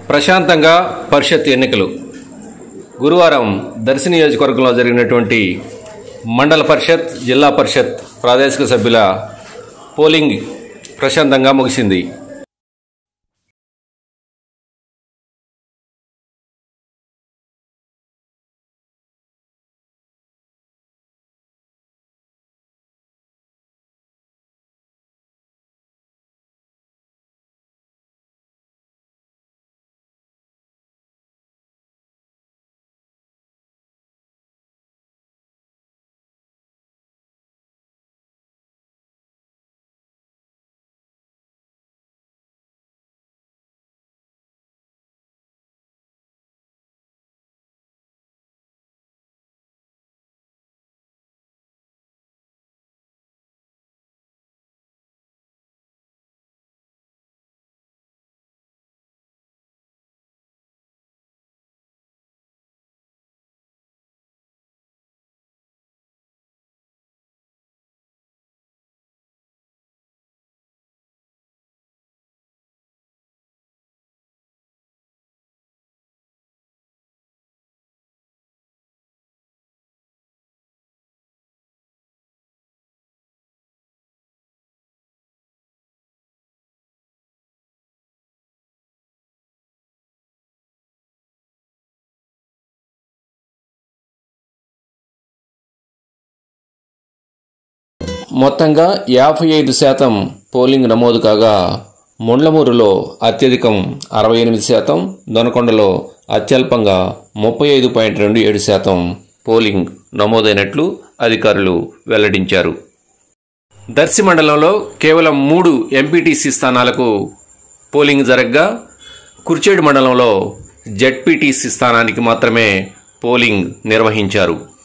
ప్రశాంతంగా పరిషత్ ఎన్నికలు గురువారం దర్శి నియోజకవర్గంలో జరిగినటువంటి మండల పరిషత్ జిల్లా పరిషత్ ప్రాదేశిక సభ్యుల పోలింగ్ ప్రశాంతంగా ముగిసింది మొత్తంగా యాభై ఐదు శాతం పోలింగ్ నమోదు కాగా ముండ్లమూరులో అత్యధికం అరవై ఎనిమిది శాతం దొనకొండలో అత్యల్పంగా ముప్పై ఐదు పాయింట్ రెండు ఏడు శాతం పోలింగ్ నమోదైనట్లు అధికారులు వెల్లడించారు దర్శి మండలంలో కేవలం మూడు ఎంపీటీసీ స్థానాలకు పోలింగ్ జరగగా కుర్చేడు మండలంలో జెడ్పీటీసీ స్థానానికి మాత్రమే పోలింగ్ నిర్వహించారు